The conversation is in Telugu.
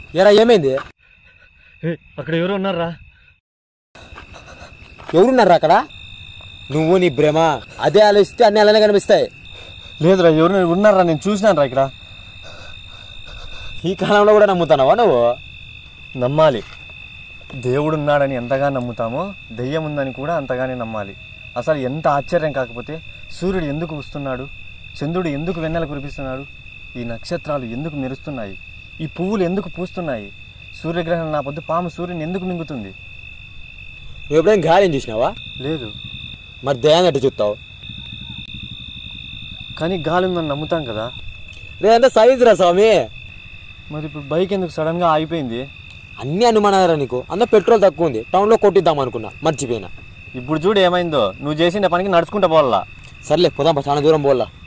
ఎరా ఏమైంది ఏ, అక్కడ ఎవరు ఉన్నారా ఎవరున్నారా అక్కడ నువ్వు నీ భ్రమ అదే ఆలోచిస్తే అన్ని అలానే కనిపిస్తాయి లేదురా ఎవరు ఉన్నారా నేను చూసినాను ఇక్కడ ఈ కాలంలో కూడా నమ్ముతున్నావా నువ్వు నమ్మాలి దేవుడు ఉన్నాడని ఎంతగా నమ్ముతామో దెయ్యం ఉందని కూడా అంతగానే నమ్మాలి అసలు ఎంత ఆశ్చర్యం కాకపోతే సూర్యుడు ఎందుకు వస్తున్నాడు చంద్రుడు ఎందుకు వెన్నెల కురిపిస్తున్నాడు ఈ నక్షత్రాలు ఎందుకు మెరుస్తున్నాయి ఈ పువ్వులు ఎందుకు పూస్తున్నాయి సూర్యగ్రహణం నా పొద్దు పాము సూర్యుని ఎందుకు మింగుతుంది నువ్వు ఎప్పుడైనా గాలిని చూసినావా లేదు మరి దయాన్ని ఎట్టు చూస్తావు కానీ గాలి ఉందని నమ్ముతాం కదా లేదంటే సైజు రా స్వామి మరి ఇప్పుడు బైక్ ఎందుకు సడన్గా ఆగిపోయింది అన్ని అనుమానాలు నీకు అందులో పెట్రోల్ తక్కువ ఉంది టౌన్లో కొట్టిద్దాం అనుకున్నా మర్చిపోయినా ఇప్పుడు చూడు ఏమైందో నువ్వు చేసిన పనికి నడుచుకుంటా పోవాలా సర్లే పోదాం పా, చాలా దూరం పోలా